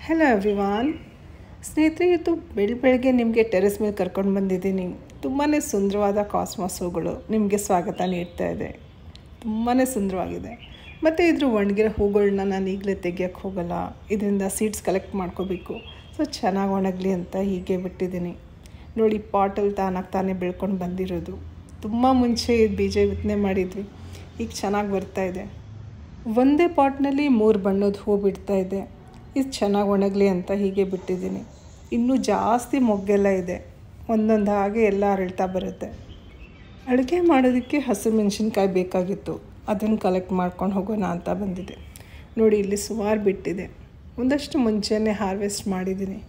hello everyone ಸ್ನೇಹಿತರೆ ಇವತ್ತು ಬೆಳ ಬೆಳಗ್ಗೆ ನಿಮಗೆ ಟೆರೆಸ್ ಮೇಲೆ ಕರ್ಕೊಂಡು ಬಂದಿದ್ದೀನಿ ತುಂಬಾ ಸುಂದರವಾದ ಕಾಸ್ಮಾಸ್ ಹೂಗಳು ನಿಮಗೆ ಸ್ವಾಗತ ನೀಡ್ತಾ ಇದೆ ತುಂಬಾ ಸುಂದರವಾಗಿದೆ ಮತ್ತು ಇದ್ರ ಒಣಗಿರೋ ಹೂಗಳನ್ನ ನಾನು ಈಗಲೇ ತೆಗಿಯೋಕ್ಕೆ ಹೋಗಲ್ಲ ಇದರಿಂದ ಸೀಡ್ಸ್ ಕಲೆಕ್ಟ್ ಮಾಡ್ಕೋಬೇಕು ಸೊ ಚೆನ್ನಾಗಿ ಒಣಗಲಿ ಅಂತ ಹೀಗೆ ಬಿಟ್ಟಿದ್ದೀನಿ ನೋಡಿ ಪಾಟಲ್ಲಿ ತಾನಾಗಿ ತಾನೇ ಬೆಳ್ಕೊಂಡು ಬಂದಿರೋದು ತುಂಬ ಮುಂಚೆ ಇದು ಬೀಜ ಬಿತ್ತನೆ ಮಾಡಿದ್ವಿ ಈಗ ಚೆನ್ನಾಗಿ ಬರ್ತಾ ಇದೆ ಒಂದೇ ಪಾಟ್ನಲ್ಲಿ ಮೂರು ಬಣ್ಣದ ಹೂ ಬಿಡ್ತಾ ಇದೆ ಇದು ಚೆನ್ನಾಗಿ ಒಣಗಲಿ ಅಂತ ಹೀಗೆ ಬಿಟ್ಟಿದ್ದೀನಿ ಇನ್ನೂ ಜಾಸ್ತಿ ಮೊಗ್ಗೆಲ್ಲ ಇದೆ ಒಂದೊಂದು ಹಾಗೆ ಎಲ್ಲ ಅರಳ್ತಾ ಬರುತ್ತೆ ಅಡುಗೆ ಮಾಡೋದಕ್ಕೆ ಹಸಿರು ಮೆಣಸಿನ್ಕಾಯಿ ಬೇಕಾಗಿತ್ತು ಅದನ್ನು ಕಲೆಕ್ಟ್ ಮಾಡ್ಕೊಂಡು ಹೋಗೋಣ ಅಂತ ಬಂದಿದೆ ನೋಡಿ ಇಲ್ಲಿ ಸುಮಾರು ಬಿಟ್ಟಿದೆ ಒಂದಷ್ಟು ಮುಂಚೆನೇ ಹಾರ್ವೆಸ್ಟ್ ಮಾಡಿದ್ದೀನಿ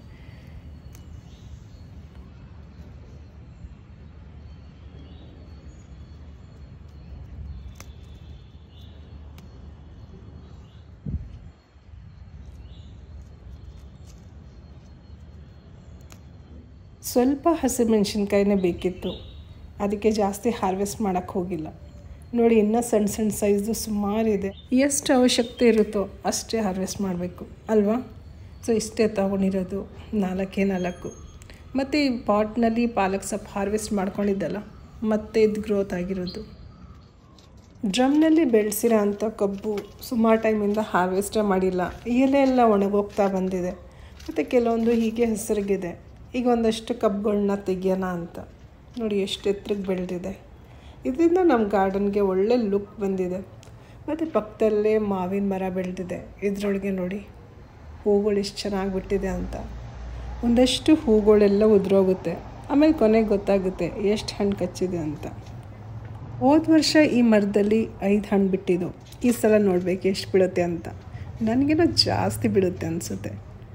ಸ್ವಲ್ಪ ಹಸಿಮೆಣ್ಸಿನ್ಕಾಯಿನೇ ಬೇಕಿತ್ತು ಅದಕ್ಕೆ ಜಾಸ್ತಿ ಹಾರ್ವೆಸ್ಟ್ ಮಾಡೋಕ್ಕೆ ಹೋಗಿಲ್ಲ ನೋಡಿ ಇನ್ನೂ ಸಣ್ಣ ಸಣ್ಣ ಸೈಜು ಸುಮಾರಿದೆ ಎಷ್ಟು ಅವಶ್ಯಕತೆ ಇರುತ್ತೋ ಅಷ್ಟೇ ಹಾರ್ವೆಸ್ಟ್ ಮಾಡಬೇಕು ಅಲ್ವಾ ಸೊ ಇಷ್ಟೇ ತೊಗೊಂಡಿರೋದು ನಾಲ್ಕೇ ನಾಲ್ಕು ಮತ್ತು ಈ ಪಾಟ್ನಲ್ಲಿ ಪಾಲಕ್ ಸೊಪ್ಪು ಹಾರ್ವೆಸ್ಟ್ ಮಾಡ್ಕೊಂಡಿದ್ದಲ್ಲ ಮತ್ತೆ ಇದು ಗ್ರೋತ್ ಆಗಿರೋದು ಡ್ರಮ್ನಲ್ಲಿ ಬೆಳೆಸಿರೋ ಅಂಥ ಕಬ್ಬು ಸುಮಾರು ಟೈಮಿಂದ ಹಾರ್ವೆಸ್ಟೇ ಮಾಡಿಲ್ಲ ಎಲೆ ಎಲ್ಲ ಒಣಗೋಗ್ತಾ ಬಂದಿದೆ ಮತ್ತು ಕೆಲವೊಂದು ಹೀಗೆ ಹೆಸರಿಗಿದೆ ಈಗ ಒಂದಷ್ಟು ಕಬ್ಬುಗಳನ್ನ ತೆಗಿಯೋಣ ಅಂತ ನೋಡಿ ಎಷ್ಟು ಎತ್ತರಕ್ಕೆ ಬೆಳೆದಿದೆ ಇದರಿಂದ ನಮ್ಮ ಗಾರ್ಡನ್ಗೆ ಒಳ್ಳೆ ಲುಕ್ ಬಂದಿದೆ ಮತ್ತು ಪಕ್ಕದಲ್ಲೇ ಮಾವಿನ ಮರ ಬೆಳೆದಿದೆ ಇದರೊಳಗೆ ನೋಡಿ ಹೂಗಳು ಎಷ್ಟು ಚೆನ್ನಾಗಿ ಬಿಟ್ಟಿದೆ ಅಂತ ಒಂದಷ್ಟು ಹೂಗಳೆಲ್ಲ ಉದುರೋಗುತ್ತೆ ಆಮೇಲೆ ಕೊನೆಗೆ ಗೊತ್ತಾಗುತ್ತೆ ಎಷ್ಟು ಹಣ್ಣು ಕಚ್ಚಿದೆ ಅಂತ ಹೋದ ವರ್ಷ ಈ ಮರದಲ್ಲಿ ಐದು ಹಣ್ಣು ಬಿಟ್ಟಿದ್ದು ಈ ಸಲ ನೋಡಬೇಕು ಎಷ್ಟು ಬೀಳುತ್ತೆ ಅಂತ ನನಗೇನೋ ಜಾಸ್ತಿ ಬೀಳುತ್ತೆ ಅನಿಸುತ್ತೆ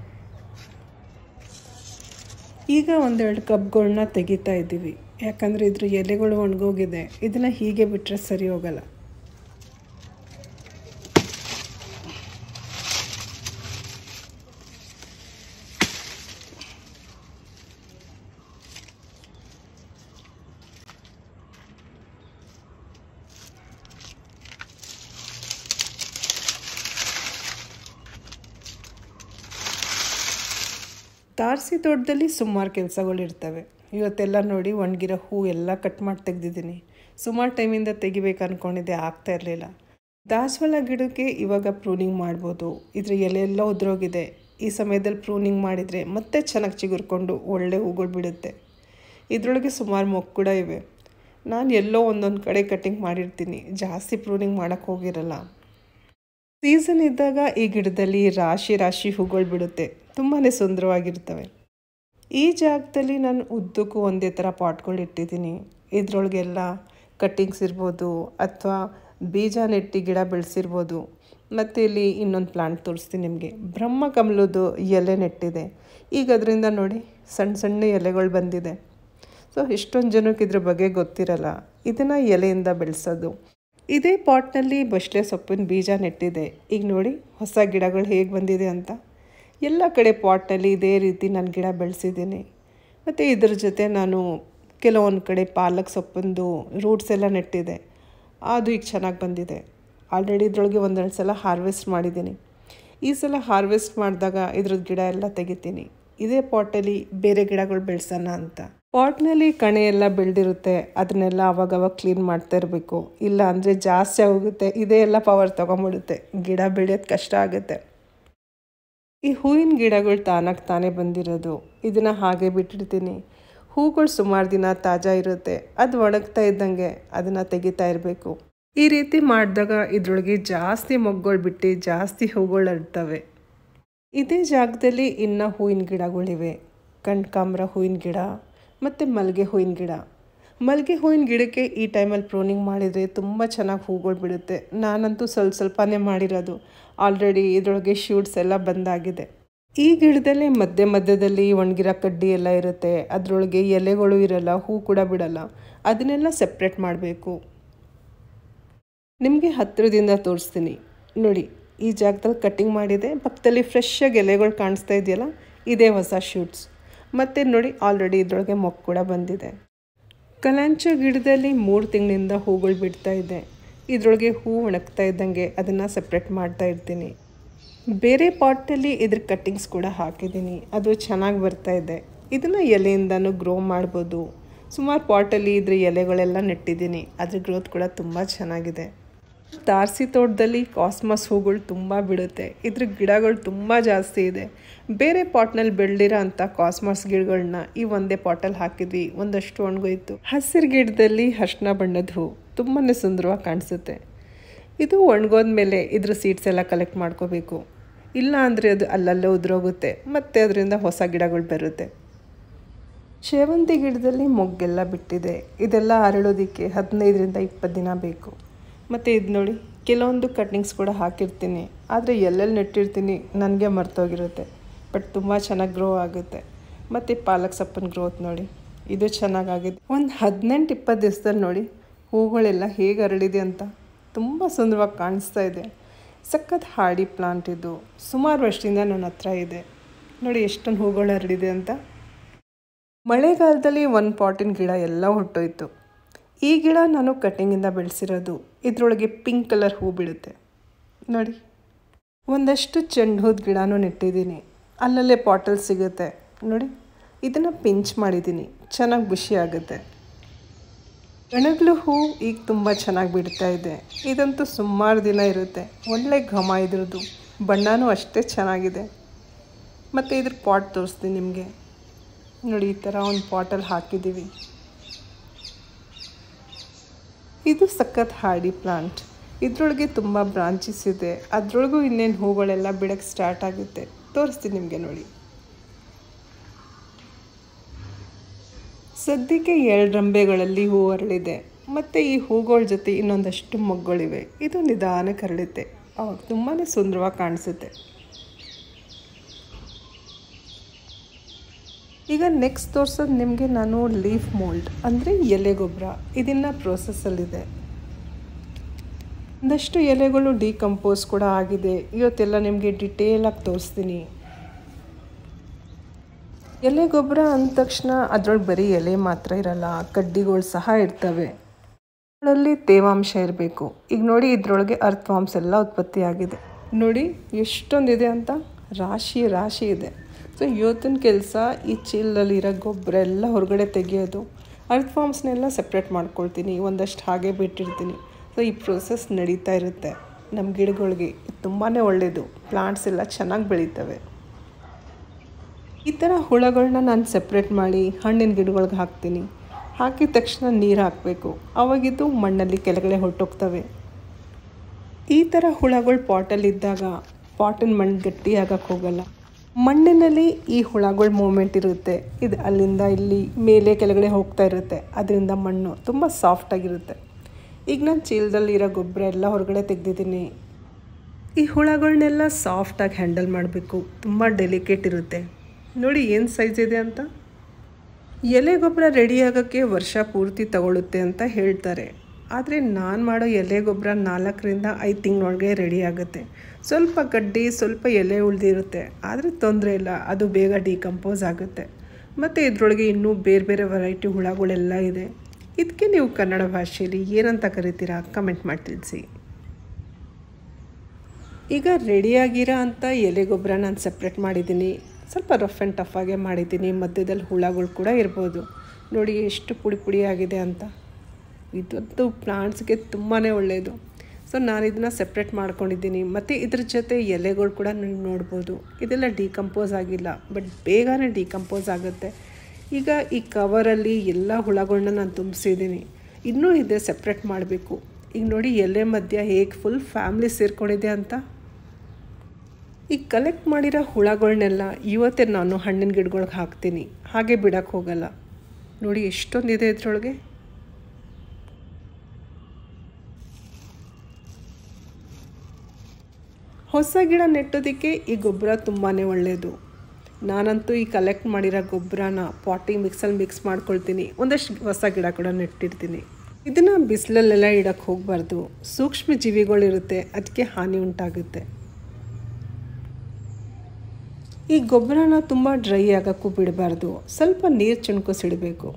ಈಗ ಒಂದೆರಡು ಕಬ್ಗಳನ್ನ ತೆಗಿತಾ ಇದ್ದೀವಿ ಯಾಕಂದರೆ ಇದ್ರ ಎಲೆಗಳು ಒಣಗೋಗಿದೆ ಇದನ್ನು ಹೀಗೆ ಬಿಟ್ಟರೆ ಸರಿ ಹೋಗಲ್ಲ ತಾರಸಿ ತೋಟದಲ್ಲಿ ಸುಮಾರು ಕೆಲಸಗಳಿರ್ತವೆ ಇವತ್ತೆಲ್ಲ ನೋಡಿ ಒಣಗಿರೋ ಹೂ ಎಲ್ಲ ಕಟ್ ಮಾಡಿ ತೆಗೆದಿದ್ದೀನಿ ಸುಮಾರು ಟೈಮಿಂದ ತೆಗಿಬೇಕು ಅಂದ್ಕೊಂಡಿದ್ದೆ ಆಗ್ತಾ ಇರಲಿಲ್ಲ ದಾಸವಾಳ ಗಿಡಕ್ಕೆ ಇವಾಗ ಪ್ರೂನಿಂಗ್ ಮಾಡ್ಬೋದು ಇದ್ರ ಎಲೆ ಎಲ್ಲ ಉದ್ರೋಗಿದೆ ಈ ಸಮಯದಲ್ಲಿ ಪ್ರೂನಿಂಗ್ ಮಾಡಿದರೆ ಮತ್ತೆ ಚೆನ್ನಾಗಿ ಚಿಗುರ್ಕೊಂಡು ಒಳ್ಳೆ ಹೂಗಳು ಬಿಡುತ್ತೆ ಇದರೊಳಗೆ ಸುಮಾರು ಮೊಗ್ಗು ಕೂಡ ಇವೆ ನಾನು ಎಲ್ಲೋ ಒಂದೊಂದು ಕಡೆ ಕಟಿಂಗ್ ಮಾಡಿರ್ತೀನಿ ಜಾಸ್ತಿ ಪ್ರೂನಿಂಗ್ ಮಾಡೋಕ್ಕೆ ಹೋಗಿರಲ್ಲ ಸೀಸನ್ ಇದ್ದಾಗ ಈ ಗಿಡದಲ್ಲಿ ರಾಶಿ ರಾಶಿ ಹೂಗಳು ಬಿಡುತ್ತೆ ತುಂಬಾ ಸುಂದರವಾಗಿರ್ತವೆ ಈ ಜಾಗದಲ್ಲಿ ನಾನು ಉದ್ದಕ್ಕೂ ಒಂದೇ ಥರ ಪಾಟ್ಗಳು ಇಟ್ಟಿದ್ದೀನಿ ಇದರೊಳಗೆಲ್ಲ ಕಟ್ಟಿಂಗ್ಸ್ ಇರ್ಬೋದು ಅಥವಾ ಬೀಜ ನೆಟ್ಟಿ ಗಿಡ ಬೆಳೆಸಿರ್ಬೋದು ಮತ್ತು ಇಲ್ಲಿ ಇನ್ನೊಂದು ಪ್ಲಾಂಟ್ ತೋರಿಸ್ತೀನಿ ನಿಮಗೆ ಬ್ರಹ್ಮ ಕಮಲದ್ದು ಎಲೆ ನೆಟ್ಟಿದೆ ಈಗ ಅದರಿಂದ ನೋಡಿ ಸಣ್ಣ ಸಣ್ಣ ಎಲೆಗಳು ಬಂದಿದೆ ಸೊ ಎಷ್ಟೊಂದು ಜನಕ್ಕೆ ಇದ್ರ ಬಗ್ಗೆ ಗೊತ್ತಿರಲ್ಲ ಇದನ್ನು ಎಲೆಯಿಂದ ಬೆಳೆಸೋದು ಇದೇ ಪಾಟ್ನಲ್ಲಿ ಬಸ್ಲೆ ಸೊಪ್ಪಿನ ಬೀಜ ನೆಟ್ಟಿದೆ ಈಗ ನೋಡಿ ಹೊಸ ಗಿಡಗಳು ಹೇಗೆ ಬಂದಿದೆ ಅಂತ ಎಲ್ಲ ಕಡೆ ಪಾಟ್ನಲ್ಲಿ ಇದೇ ರೀತಿ ನಾನು ಗಿಡ ಬೆಳೆಸಿದ್ದೀನಿ ಮತ್ತು ಇದ್ರ ಜೊತೆ ನಾನು ಕೆಲವೊಂದು ಕಡೆ ಪಾಲಕ್ ಸೊಪ್ಪಿಂದು ರೂಟ್ಸ್ ಎಲ್ಲ ನೆಟ್ಟಿದೆ ಅದು ಈಗ ಚೆನ್ನಾಗಿ ಬಂದಿದೆ ಆಲ್ರೆಡಿ ಇದ್ರೊಳಗೆ ಒಂದೆರಡು ಸಲ ಹಾರ್ವೆಸ್ಟ್ ಮಾಡಿದ್ದೀನಿ ಈ ಸಲ ಹಾರ್ವೆಸ್ಟ್ ಮಾಡಿದಾಗ ಇದ್ರದ್ದು ಗಿಡ ಎಲ್ಲ ತೆಗಿತೀನಿ ಇದೇ ಪಾಟಲ್ಲಿ ಬೇರೆ ಗಿಡಗಳು ಬೆಳೆಸೋಣ ಅಂತ ಪಾಟ್ನಲ್ಲಿ ಕಣೆ ಎಲ್ಲ ಬೆಳೆದಿರುತ್ತೆ ಅದನ್ನೆಲ್ಲ ಅವಾಗವಾಗ ಕ್ಲೀನ್ ಮಾಡ್ತಾ ಇರಬೇಕು ಇಲ್ಲ ಅಂದರೆ ಜಾಸ್ತಿ ಆಗೋಗುತ್ತೆ ಇದೇ ಎಲ್ಲ ಪವರ್ ತೊಗೊಂಬಿಡುತ್ತೆ ಗಿಡ ಬೆಳೆಯೋದು ಕಷ್ಟ ಆಗುತ್ತೆ ಈ ಹೂವಿನ ಗಿಡಗಳು ತಾನಾಗಿ ತಾನೇ ಬಂದಿರೋದು ಇದನ್ನು ಹಾಗೆ ಬಿಟ್ಟಿರ್ತೀನಿ ಹೂಗಳು ಸುಮಾರು ದಿನ ತಾಜಾ ಇರುತ್ತೆ ಅದು ಒಣಗ್ತಾ ಇದ್ದಂಗೆ ಅದನ್ನು ತೆಗಿತಾ ಇರಬೇಕು ಈ ರೀತಿ ಮಾಡಿದಾಗ ಇದರೊಳಗೆ ಜಾಸ್ತಿ ಮೊಗ್ಗಳು ಬಿಟ್ಟು ಜಾಸ್ತಿ ಹೂಗಳು ಅರ್ತವೆ ಇದೇ ಜಾಗದಲ್ಲಿ ಇನ್ನು ಹೂವಿನ ಗಿಡಗಳಿವೆ ಕಣ್ಕಾಂಬ್ರ ಹೂವಿನ ಗಿಡ ಮತ್ತು ಮಲ್ಲಿಗೆ ಹೂವಿನ ಗಿಡ ಮಲ್ಲಿಗೆ ಹೂವಿನ ಗಿಡಕ್ಕೆ ಈ ಟೈಮಲ್ಲಿ ಪ್ರೂನಿಂಗ್ ಮಾಡಿದರೆ ತುಂಬ ಚೆನ್ನಾಗಿ ಹೂಗಳು ಬಿಡುತ್ತೆ ನಾನಂತೂ ಸ್ವಲ್ಪ ಸ್ವಲ್ಪನೇ ಮಾಡಿರೋದು ಆಲ್ರೆಡಿ ಇದರೊಳಗೆ ಶೂಟ್ಸ್ ಎಲ್ಲ ಬಂದಾಗಿದೆ ಈ ಗಿಡದಲ್ಲಿ ಮಧ್ಯ ಮಧ್ಯದಲ್ಲಿ ಒಣಗಿರೋ ಕಡ್ಡಿ ಎಲ್ಲ ಇರುತ್ತೆ ಅದರೊಳಗೆ ಎಲೆಗಳು ಇರಲ್ಲ ಹೂ ಕೂಡ ಬಿಡಲ್ಲ ಅದನ್ನೆಲ್ಲ ಸೆಪ್ರೇಟ್ ಮಾಡಬೇಕು ನಿಮಗೆ ಹತ್ತಿರದಿಂದ ತೋರಿಸ್ತೀನಿ ನೋಡಿ ಈ ಜಾಗದಲ್ಲಿ ಕಟ್ಟಿಂಗ್ ಮಾಡಿದೆ ಪಕ್ಕದಲ್ಲಿ ಫ್ರೆಶ್ಶಾಗಿ ಎಲೆಗಳು ಕಾಣಿಸ್ತಾ ಇದೆಯಲ್ಲ ಇದೇ ಹೊಸ ಶೂಟ್ಸ್ ಮತ್ತು ನೋಡಿ ಆಲ್ರೆಡಿ ಇದರೊಳಗೆ ಮೊಗ್ಗು ಕೂಡ ಬಂದಿದೆ ಕಲಾಂಚ ಗಿಡದಲ್ಲಿ ಮೂರು ತಿಂಗಳಿಂದ ಹೂಗಳು ಬಿಡ್ತಾ ಇದೆ ಇದರೊಳಗೆ ಹೂ ಒಣಗ್ತಾ ಇದ್ದಂಗೆ ಅದನ್ನು ಸಪ್ರೇಟ್ ಮಾಡ್ತಾ ಇರ್ತೀನಿ ಬೇರೆ ಪಾಟಲ್ಲಿ ಇದ್ರ ಕಟ್ಟಿಂಗ್ಸ್ ಕೂಡ ಹಾಕಿದ್ದೀನಿ ಅದು ಚೆನ್ನಾಗಿ ಬರ್ತಾ ಇದೆ ಇದನ್ನು ಎಲೆಯಿಂದನೂ ಗ್ರೋ ಮಾಡ್ಬೋದು ಸುಮಾರು ಪಾಟಲ್ಲಿ ಇದ್ರ ಎಲೆಗಳೆಲ್ಲ ನೆಟ್ಟಿದ್ದೀನಿ ಅದ್ರ ಗ್ರೋತ್ ಕೂಡ ತುಂಬ ಚೆನ್ನಾಗಿದೆ ತಾರಸಿ ತೋಟದಲ್ಲಿ ಕಾಸ್ಮಸ್ ಹೂಗಳು ತುಂಬ ಬಿಡುತ್ತೆ ಇದ್ರ ಗಿಡಗಳು ತುಂಬ ಜಾಸ್ತಿ ಇದೆ ಬೇರೆ ಪಾಟ್ನಲ್ಲಿ ಬೆಳೆದಿರೋ ಅಂಥ ಕಾಸ್ಮಸ್ ಗಿಡಗಳನ್ನ ಈ ಒಂದೇ ಪಾಟಲ್ಲಿ ಹಾಕಿದ್ವಿ ಒಂದಷ್ಟು ಒಣಗೋಯ್ತು ಹಸಿರು ಗಿಡದಲ್ಲಿ ಅರ್ಶಿನ ಬಣ್ಣದ ಹೂ ತುಂಬಾ ಸುಂದರವಾಗಿ ಕಾಣಿಸುತ್ತೆ ಇದು ಒಣಗೋದ್ಮೇಲೆ ಇದ್ರ ಸೀಡ್ಸ್ ಎಲ್ಲ ಕಲೆಕ್ಟ್ ಮಾಡ್ಕೋಬೇಕು ಇಲ್ಲ ಅಂದರೆ ಅದು ಅಲ್ಲಲ್ಲೇ ಉದುರೋಗುತ್ತೆ ಮತ್ತು ಅದರಿಂದ ಹೊಸ ಗಿಡಗಳು ಬರುತ್ತೆ ಸೇವಂತಿ ಗಿಡದಲ್ಲಿ ಮೊಗ್ಗೆಲ್ಲ ಬಿಟ್ಟಿದೆ ಇದೆಲ್ಲ ಅರಳೋದಕ್ಕೆ ಹದಿನೈದರಿಂದ ಇಪ್ಪತ್ತು ದಿನ ಬೇಕು ಮತ್ತು ಇದು ನೋಡಿ ಕೆಲವೊಂದು ಕಟ್ಟಿಂಗ್ಸ್ ಕೂಡ ಹಾಕಿರ್ತೀನಿ ಆದರೆ ಎಲ್ಲೆಲ್ಲಿ ನೆಟ್ಟಿರ್ತೀನಿ ನನಗೆ ಮರ್ತೋಗಿರುತ್ತೆ ಬಟ್ ತುಂಬ ಚೆನ್ನಾಗಿ ಗ್ರೋ ಆಗುತ್ತೆ ಮತ್ತು ಪಾಲಕ್ ಸೊಪ್ಪಿನ ಗ್ರೋತ್ ನೋಡಿ ಇದು ಚೆನ್ನಾಗಾಗಿದೆ ಒಂದು ಹದಿನೆಂಟು ಇಪ್ಪತ್ತು ದಿವಸದಲ್ಲಿ ನೋಡಿ ಹೂಗಳೆಲ್ಲ ಹೇಗೆ ಅರಳಿದೆ ಅಂತ ತುಂಬ ಸುಂದರವಾಗಿ ಕಾಣಿಸ್ತಾ ಇದೆ ಸಖತ್ ಹಾಡಿ ಪ್ಲಾಂಟ್ ಇದು ಸುಮಾರು ವರ್ಷದಿಂದ ನನ್ನ ಹತ್ರ ಇದೆ ನೋಡಿ ಎಷ್ಟೊಂದು ಹೂಗಳು ಹರಡಿದೆ ಅಂತ ಮಳೆಗಾಲದಲ್ಲಿ ಒಂದು ಪಾಟಿನ ಗಿಡ ಎಲ್ಲ ಹೊಟ್ಟೋಯ್ತು ಈ ಗಿಡ ನಾನು ಕಟ್ಟಿಂಗಿಂದ ಬೆಳೆಸಿರೋದು ಇದರೊಳಗೆ ಪಿಂಕ್ ಕಲರ್ ಹೂ ಬಿಡುತ್ತೆ ನೋಡಿ ಒಂದಷ್ಟು ಚೆಂಡು ಹೂದ ಗಿಡನೂ ನೆಟ್ಟಿದ್ದೀನಿ ಅಲ್ಲಲ್ಲೇ ಪಾಟಲ್ ಸಿಗುತ್ತೆ ನೋಡಿ ಇದನ್ನು ಪಿಂಚ್ ಮಾಡಿದ್ದೀನಿ ಚೆನ್ನಾಗಿ ಖುಷಿ ಆಗುತ್ತೆ ಗಣಗ್ಲು ಹೂ ಈಗ ತುಂಬ ಚೆನ್ನಾಗಿ ಬಿಡ್ತಾ ಇದೆ ಇದಂತೂ ಸುಮಾರು ದಿನ ಇರುತ್ತೆ ಒಳ್ಳೆ ಘಮ ಇದ್ರದ್ದು ಬಣ್ಣನೂ ಅಷ್ಟೇ ಚೆನ್ನಾಗಿದೆ ಮತ್ತು ಇದ್ರ ಪಾಟ್ ತೋರಿಸ್ತೀನಿ ನಿಮಗೆ ನೋಡಿ ಈ ಥರ ಒಂದು ಪಾಟಲ್ಲಿ ಹಾಕಿದ್ದೀವಿ ಇದು ಸಖತ್ ಹಾಡಿ ಪ್ಲಾಂಟ್ ಇದರೊಳಗೆ ತುಂಬ ಬ್ರಾಂಚಸ್ ಇದೆ ಅದರೊಳಗೂ ಇನ್ನೇನು ಹೂಗಳೆಲ್ಲ ಬಿಡಕ್ಕೆ ಸ್ಟಾರ್ಟ್ ಆಗುತ್ತೆ ತೋರಿಸ್ತೀನಿ ನಿಮಗೆ ನೋಡಿ ಸದ್ಯಕ್ಕೆ ಎರಡು ರಂಬೆಗಳಲ್ಲಿ ಹೂ ಅರಳಿದೆ ಮತ್ತು ಈ ಹೂಗಳ ಜೊತೆ ಇನ್ನೊಂದಷ್ಟು ಮೊಗ್ಗಳಿವೆ ಇದು ನಿಧಾನಕ್ಕೆ ಹರಳುತ್ತೆ ಅವಾಗ ತುಂಬಾ ಸುಂದರವಾಗಿ ಕಾಣಿಸುತ್ತೆ ಈಗ ನೆಕ್ಸ್ಟ್ ತೋರ್ಸೋದು ನಿಮಗೆ ನಾನು ಲೀಫ್ ಮೋಲ್ಡ್ ಅಂದರೆ ಎಲೆ ಗೊಬ್ಬರ ಇದನ್ನು ಪ್ರೋಸೆಸ್ಸಲ್ಲಿದೆ ಒಂದಷ್ಟು ಎಲೆಗಳು ಡಿಕಂಪೋಸ್ ಕೂಡ ಆಗಿದೆ ಇವತ್ತೆಲ್ಲ ನಿಮಗೆ ಡಿಟೇಲಾಗಿ ತೋರಿಸ್ತೀನಿ ಎಲೆ ಗೊಬ್ಬರ ಅಂದ ತಕ್ಷಣ ಅದ್ರೊಳಗೆ ಬರೀ ಎಲೆ ಮಾತ್ರ ಇರಲ್ಲ ಕಡ್ಡಿಗಳು ಸಹ ಇರ್ತವೆ ಅದರಲ್ಲಿ ತೇವಾಂಶ ಇರಬೇಕು ಈಗ ನೋಡಿ ಇದರೊಳಗೆ ಅರ್ಥವಾಂಶ ಎಲ್ಲ ಉತ್ಪತ್ತಿ ಆಗಿದೆ ನೋಡಿ ಎಷ್ಟೊಂದಿದೆ ಅಂತ ರಾಶಿ ರಾಶಿ ಇದೆ ಸೊ ಇವತ್ತಿನ ಕೆಲಸ ಈ ಚೀಲದಲ್ಲಿರೋ ಗೊಬ್ಬರ ಎಲ್ಲ ಹೊರಗಡೆ ತೆಗೆಯೋದು ಅರ್ಥವಾಂಶನೆಲ್ಲ ಸಪ್ರೇಟ್ ಮಾಡ್ಕೊಳ್ತೀನಿ ಒಂದಷ್ಟು ಹಾಗೆ ಬಿಟ್ಟಿರ್ತೀನಿ ಸೊ ಈ ಪ್ರೋಸೆಸ್ ನಡೀತಾ ಇರುತ್ತೆ ನಮ್ಮ ಗಿಡಗಳಿಗೆ ತುಂಬಾ ಒಳ್ಳೆಯದು ಪ್ಲಾಂಟ್ಸ್ ಎಲ್ಲ ಚೆನ್ನಾಗಿ ಬೆಳೀತವೆ ಈ ಥರ ಹುಳಗಳನ್ನ ನಾನು ಸಪ್ರೇಟ್ ಮಾಡಿ ಹಣ್ಣಿನ ಗಿಡಗಳಿಗೆ ಹಾಕ್ತೀನಿ ಹಾಕಿದ ತಕ್ಷಣ ನೀರು ಹಾಕಬೇಕು ಅವಾಗಿದ್ದು ಮಣ್ಣಲ್ಲಿ ಕೆಳಗಡೆ ಹೊರಟೋಗ್ತವೆ ಈ ಥರ ಹುಳಗಳು ಪಾಟಲ್ಲಿದ್ದಾಗ ಪಾಟಿನ ಮಣ್ಣು ಗಟ್ಟಿ ಆಗಕ್ಕೆ ಹೋಗಲ್ಲ ಮಣ್ಣಿನಲ್ಲಿ ಈ ಹುಳಗಳ ಮೂಮೆಂಟ್ ಇರುತ್ತೆ ಇದು ಅಲ್ಲಿಂದ ಇಲ್ಲಿ ಮೇಲೆ ಕೆಳಗಡೆ ಹೋಗ್ತಾ ಇರುತ್ತೆ ಅದರಿಂದ ಮಣ್ಣು ತುಂಬ ಸಾಫ್ಟಾಗಿರುತ್ತೆ ಈಗ ನಾನು ಚೀಲದಲ್ಲಿರೋ ಗೊಬ್ಬರ ಎಲ್ಲ ಹೊರಗಡೆ ತೆಗೆದಿದ್ದೀನಿ ಈ ಹುಳಗಳನ್ನೆಲ್ಲ ಸಾಫ್ಟಾಗಿ ಹ್ಯಾಂಡಲ್ ಮಾಡಬೇಕು ತುಂಬ ಡೆಲಿಕೇಟ್ ಇರುತ್ತೆ ನೋಡಿ ಏನು ಸೈಜ್ ಇದೆ ಅಂತ ಎಲೆ ಗೊಬ್ಬರ ರೆಡಿ ಆಗೋಕ್ಕೆ ವರ್ಷ ಪೂರ್ತಿ ತಗೊಳ್ಳುತ್ತೆ ಅಂತ ಹೇಳ್ತಾರೆ ಆದರೆ ನಾನು ಮಾಡೋ ಎಲೆ ಗೊಬ್ಬರ ನಾಲ್ಕರಿಂದ ಐದು ತಿಂಗಳೊಳಗೆ ರೆಡಿ ಆಗುತ್ತೆ ಸ್ವಲ್ಪ ಗಡ್ಡಿ ಸ್ವಲ್ಪ ಎಲೆ ಉಳಿದಿರುತ್ತೆ ಆದರೆ ತೊಂದರೆ ಇಲ್ಲ ಅದು ಬೇಗ ಡಿಕಂಪೋಸ್ ಆಗುತ್ತೆ ಮತ್ತು ಇದರೊಳಗೆ ಇನ್ನೂ ಬೇರೆ ಬೇರೆ ವೆರೈಟಿ ಹುಳಗಳೆಲ್ಲ ಇದೆ ಇದಕ್ಕೆ ನೀವು ಕನ್ನಡ ಭಾಷೆಯಲ್ಲಿ ಏನಂತ ಕರಿತೀರಾ ಕಮೆಂಟ್ ಮಾಡಿ ತಿಳಿಸಿ ಈಗ ರೆಡಿಯಾಗಿರೋ ಅಂಥ ಎಲೆ ಗೊಬ್ಬರ ನಾನು ಸಪ್ರೇಟ್ ಮಾಡಿದ್ದೀನಿ ಸ್ವಲ್ಪ ರಫ್ ಆ್ಯಂಡ್ ಟಫ್ ಆಗೇ ಮಾಡಿದ್ದೀನಿ ಮಧ್ಯದಲ್ಲಿ ಹುಳಗಳು ಕೂಡ ಇರ್ಬೋದು ನೋಡಿ ಎಷ್ಟು ಪುಡಿ ಪುಡಿ ಆಗಿದೆ ಅಂತ ಇದಂತೂ ಪ್ಲಾಂಟ್ಸ್ಗೆ ತುಂಬಾ ಒಳ್ಳೆಯದು ಸೊ ನಾನು ಇದನ್ನು ಸಪ್ರೇಟ್ ಮಾಡ್ಕೊಂಡಿದ್ದೀನಿ ಮತ್ತು ಇದ್ರ ಜೊತೆ ಎಲೆಗಳು ಕೂಡ ನೀವು ನೋಡ್ಬೋದು ಇದೆಲ್ಲ ಡಿಕಂಪೋಸ್ ಆಗಿಲ್ಲ ಬಟ್ ಬೇಗನೆ ಡಿಕಂಪೋಸ್ ಆಗುತ್ತೆ ಈಗ ಈ ಕವರಲ್ಲಿ ಎಲ್ಲ ಹುಳಗಳನ್ನ ನಾನು ತುಂಬಿಸಿದ್ದೀನಿ ಇನ್ನೂ ಇದೆ ಸಪ್ರೇಟ್ ಮಾಡಬೇಕು ಈಗ ನೋಡಿ ಎಲೆ ಮಧ್ಯ ಹೇಗೆ ಫುಲ್ ಫ್ಯಾಮ್ಲಿ ಸೇರ್ಕೊಂಡಿದೆ ಅಂತ ಈಗ ಕಲೆಕ್ಟ್ ಮಾಡಿರೋ ಹುಳಗಳನ್ನೆಲ್ಲ ಇವತ್ತೇ ನಾನು ಹಣ್ಣಿನ ಗಿಡಗಳ್ಗೆ ಹಾಕ್ತೀನಿ ಹಾಗೆ ಬಿಡಕ್ಕೆ ಹೋಗಲ್ಲ ನೋಡಿ ಎಷ್ಟೊಂದಿದೆ ಇದರೊಳಗೆ ಹೊಸ ಗಿಡ ನೆಟ್ಟೋದಕ್ಕೆ ಈ ಗೊಬ್ಬರ ತುಂಬಾ ಒಳ್ಳೆಯದು ನಾನಂತೂ ಈ ಕಲೆಕ್ಟ್ ಮಾಡಿರೋ ಗೊಬ್ಬರನ ಪಾಟಿ ಮಿಕ್ಸಲ್ಲಿ ಮಿಕ್ಸ್ ಮಾಡ್ಕೊಳ್ತೀನಿ ಒಂದಷ್ಟು ಹೊಸ ಗಿಡ ಕೂಡ ನೆಟ್ಟಿರ್ತೀನಿ ಇದನ್ನು ಬಿಸಿಲಲ್ಲೆಲ್ಲ ಇಡಕ್ಕೆ ಹೋಗಬಾರ್ದು ಸೂಕ್ಷ್ಮ ಜೀವಿಗಳಿರುತ್ತೆ ಅದಕ್ಕೆ ಹಾನಿ ಉಂಟಾಗುತ್ತೆ ಈ ಗೊಬ್ಬರನ ತುಂಬ ಡ್ರೈ ಆಗೋಕ್ಕೂ ಬಿಡಬಾರ್ದು ಸ್ವಲ್ಪ ನೀರು ಚಿಣ್ಕೋಸಿಡಬೇಕು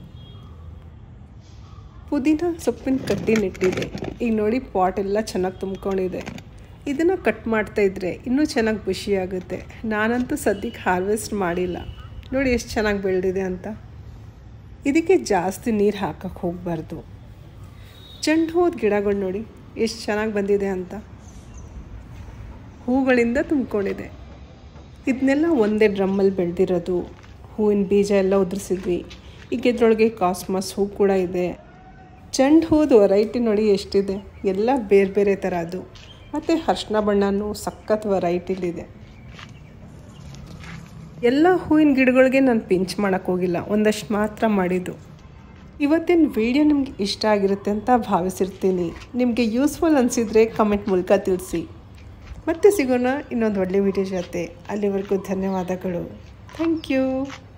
ಪುದೀನ ಸೊಪ್ಪಿನ ಕಟ್ಟಿ ನೆಟ್ಟಿದೆ ಈಗ ನೋಡಿ ಪಾಟ್ ಎಲ್ಲ ಚೆನ್ನಾಗಿ ತುಂಬ್ಕೊಂಡಿದೆ ಇದನ್ನು ಕಟ್ ಮಾಡ್ತಾ ಇದ್ದರೆ ಇನ್ನೂ ಚೆನ್ನಾಗಿ ಖುಷಿಯಾಗುತ್ತೆ ನಾನಂತೂ ಸದ್ಯಕ್ಕೆ ಹಾರ್ವೆಸ್ಟ್ ಮಾಡಿಲ್ಲ ನೋಡಿ ಎಷ್ಟು ಚೆನ್ನಾಗಿ ಬೆಳೆದಿದೆ ಅಂತ ಇದಕ್ಕೆ ಜಾಸ್ತಿ ನೀರು ಹಾಕಕ್ಕೆ ಹೋಗಬಾರ್ದು ಚೆಂಡು ಹೋದ ಗಿಡಗಳು ನೋಡಿ ಎಷ್ಟು ಚೆನ್ನಾಗಿ ಬಂದಿದೆ ಅಂತ ಹೂಗಳಿಂದ ತುಂಬಿಕೊಂಡಿದೆ ಇದನ್ನೆಲ್ಲ ಒಂದೇ ಡ್ರಮ್ಮಲ್ಲಿ ಬೆಳೆದಿರೋದು ಹೂವಿನ ಬೀಜ ಎಲ್ಲ ಉದುರಿಸಿದ್ವಿ ಈಗ ಇದ್ರೊಳಗೆ ಕಾಸ್ಮಸ್ ಹೂ ಕೂಡ ಇದೆ ಚೆಂಡು ಹೂದು ವೆರೈಟಿ ನೋಡಿ ಎಷ್ಟಿದೆ ಎಲ್ಲ ಬೇರೆ ಬೇರೆ ಥರ ಅದು ಮತ್ತು ಅರ್ಶಿನ ಬಣ್ಣನೂ ಸಖತ್ ವೆರೈಟಿಲಿದೆ ಎಲ್ಲ ಹೂವಿನ ಗಿಡಗಳಿಗೆ ನಾನು ಪಿಂಚ್ ಮಾಡೋಕ್ಕೆ ಹೋಗಿಲ್ಲ ಒಂದಷ್ಟು ಮಾತ್ರ ಮಾಡಿದ್ದು ಇವತ್ತಿನ ವಿಡಿಯೋ ನಿಮ್ಗೆ ಇಷ್ಟ ಆಗಿರುತ್ತೆ ಅಂತ ಭಾವಿಸಿರ್ತೀನಿ ನಿಮಗೆ ಯೂಸ್ಫುಲ್ ಅನಿಸಿದರೆ ಕಮೆಂಟ್ ಮೂಲಕ ತಿಳಿಸಿ ಮತ್ತೆ ಸಿಗೋಣ ಇನ್ನೊಂದು ಒಳ್ಳೆ ವಿಡಿಯೋ ಜೊತೆ ಅಲ್ಲಿವರೆಗೂ ಧನ್ಯವಾದಗಳು ಥ್ಯಾಂಕ್ ಯು